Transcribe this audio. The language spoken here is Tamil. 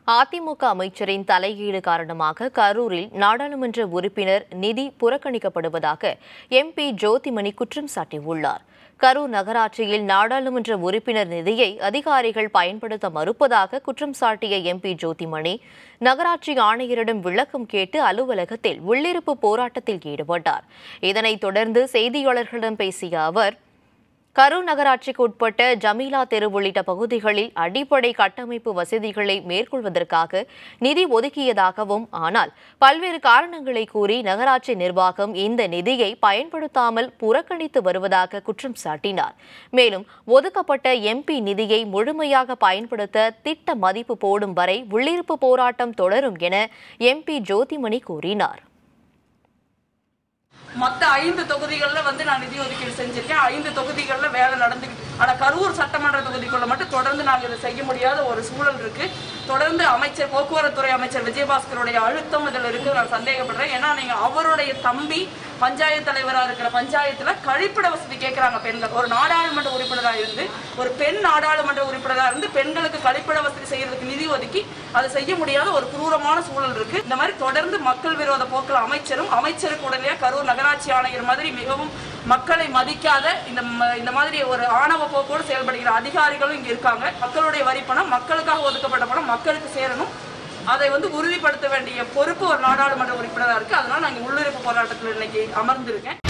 அதிமுக அமைச்சரின் தலையீடு காரணமாக கரூரில் நாடாளுமன்ற உறுப்பினர் நிதி புறக்கணிக்கப்படுவதாக எம்பி ஜோதிமணி குற்றம் சாட்டியுள்ளார் கரூர் நகராட்சியில் நாடாளுமன்ற உறுப்பினர் நிதியை அதிகாரிகள் பயன்படுத்த மறுப்பதாக குற்றம் சாட்டிய எம்பி ஜோதிமணி நகராட்சி ஆணையரிடம் விளக்கம் கேட்டு அலுவலகத்தில் உள்ளிருப்பு போராட்டத்தில் ஈடுபட்டார் இதனைத் தொடர்ந்து செய்தியாளர்களிடம் பேசிய அவர் கரூர் நகராட்சிக்கு உட்பட்ட ஜமீலா தெரு உள்ளிட்ட பகுதிகளில் அடிப்படை கட்டமைப்பு வசதிகளை மேற்கொள்வதற்காக நிதி ஒதுக்கியதாகவும் ஆனால் பல்வேறு காரணங்களை கூறி நகராட்சி நிர்வாகம் இந்த நிதியை பயன்படுத்தாமல் புறக்கணித்து வருவதாக குற்றம் சாட்டினார் மேலும் ஒதுக்கப்பட்ட எம்பி நிதியை முழுமையாக பயன்படுத்த திட்ட மதிப்பு போடும் வரை உள்ளிருப்பு போராட்டம் தொடரும் என எம்பி ஜோதிமணி கூறினார் மொத்த ஐந்து தொகுதிகள்ல வந்து நான் நிதி ஒதுக்கீடு செஞ்சிருக்கேன் ஐந்து தொகுதிகள்ல வேலை நடந்துக்கிட்டு ஆனா கரூர் சட்டமன்ற தொகுதிக்குள்ள மட்டும் தொடர்ந்து நாங்க இதை செய்ய முடியாத ஒரு சூழல் இருக்கு தொடர்ந்து அமைச்சர் போக்குவரத்துறை அமைச்சர் விஜயபாஸ்கருடைய அழுத்தம் இதுல இருக்கு நான் சந்தேகப்படுறேன் ஏன்னா நீங்க அவருடைய தம்பி பஞ்சாயத்து தலைவரா இருக்கிற பஞ்சாயத்துல கழிப்பிட வசதி கேட்கறாங்க பெண்கள் ஒரு நாடாளுமன்ற உறுப்பினரா இருந்து ஒரு பெண் நாடாளுமன்ற உறுப்பினரா இருந்து பெண்களுக்கு கழிப்பிட வசதி செய்யறதுக்கு நிதி ஒதுக்கி அதை செய்ய முடியாத ஒரு கொடூரமான சூழல் இருக்கு இந்த மாதிரி தொடர்ந்து மக்கள் விரோத போக்கில் அமைச்சரும் அமைச்சருக்கு உடனே கரூர் நகராட்சி ஆணையர் மாதிரி மிகவும் மக்களை மதிக்காத இந்த ம- இந்த மாதிரி ஒரு ஆணவ போக்கோடு செயல்படுகிற அதிகாரிகளும் இங்க இருக்காங்க மக்களுடைய வரி பணம் மக்களுக்காக ஒதுக்கப்பட்ட பணம் மக்களுக்கு சேரணும் அதை வந்து உறுதிப்படுத்த வேண்டிய பொறுப்பு ஒரு நாடாளுமன்ற உறுப்பினராக இருக்கு அதனால நாங்க உள்ளிருப்பு போராட்டத்தில் இன்னைக்கு அமர்ந்திருக்கேன்